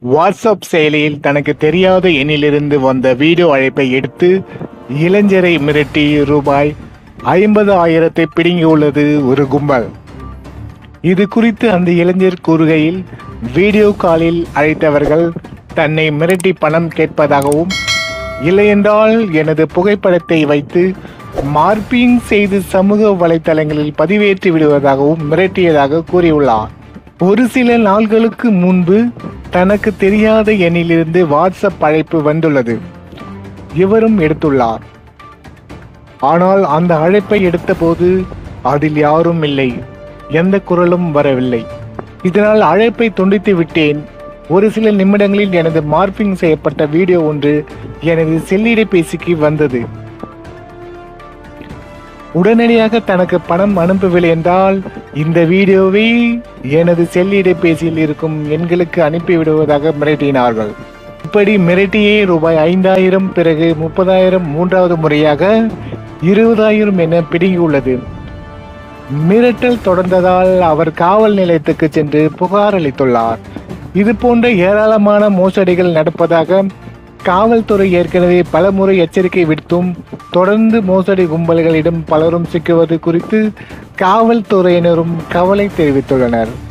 WhatsApp செயலியில் தனக்கு தெரியாத எண்ணிலிருந்து வந்த வீடியோ அழைப்பை எடுத்து இளைஞரை மிரட்டி ரூபாய் ஐம்பது ஆயிரத்தை பிடுங்கியுள்ளது ஒரு கும்பல் இது குறித்து அந்த இளைஞர் கூறுகையில் வீடியோ காலில் அழைத்தவர்கள் தன்னை மிரட்டி பணம் கேட்பதாகவும் இல்லையென்றால் எனது புகைப்படத்தை வைத்து மார்பிங் செய்து சமூக வலைத்தளங்களில் பதிவேற்றி விடுவதாகவும் மிரட்டியதாக கூறியுள்ளார் ஒரு சில நாள்களுக்கு முன்பு தனக்கு தெரியாத எண்ணிலிருந்து வாட்ஸ்அப் அழைப்பு வந்துள்ளது இவரும் எடுத்துள்ளார் ஆனால் அந்த அழைப்பை எடுத்தபோது அதில் யாரும் இல்லை எந்த குரலும் வரவில்லை இதனால் அழைப்பை துண்டித்து விட்டேன் ஒரு சில நிமிடங்களில் எனது மார்பிங் செய்யப்பட்ட வீடியோ ஒன்று எனது செல்லிடைபேசிக்கு வந்தது உடனடியாக தனக்கு பணம் அனுப்பவில்லை என்றால் இந்த வீடியோவை எனது செல்லிடைபேசியில் இருக்கும் எண்களுக்கு அனுப்பிவிடுவதாக மிரட்டினார்கள் இப்படி மிரட்டியே ரூபாய் ஐந்தாயிரம் பிறகு முப்பதாயிரம் மூன்றாவது முறையாக இருபதாயிரம் என பிடுங்கியுள்ளது மிரட்டல் தொடர்ந்ததால் அவர் காவல் நிலையத்துக்கு சென்று புகார் அளித்துள்ளார் இது போன்ற ஏராளமான மோசடிகள் நடப்பதாக காவல்துறை ஏற்கனவே பலமுறை எச்சரிக்கை விடுத்தும் தொடர்ந்து மோசடி கும்பல்களிடம் பலரும் சிக்குவது குறித்து காவல்துறையினரும் கவலை தெரிவித்துள்ளனர்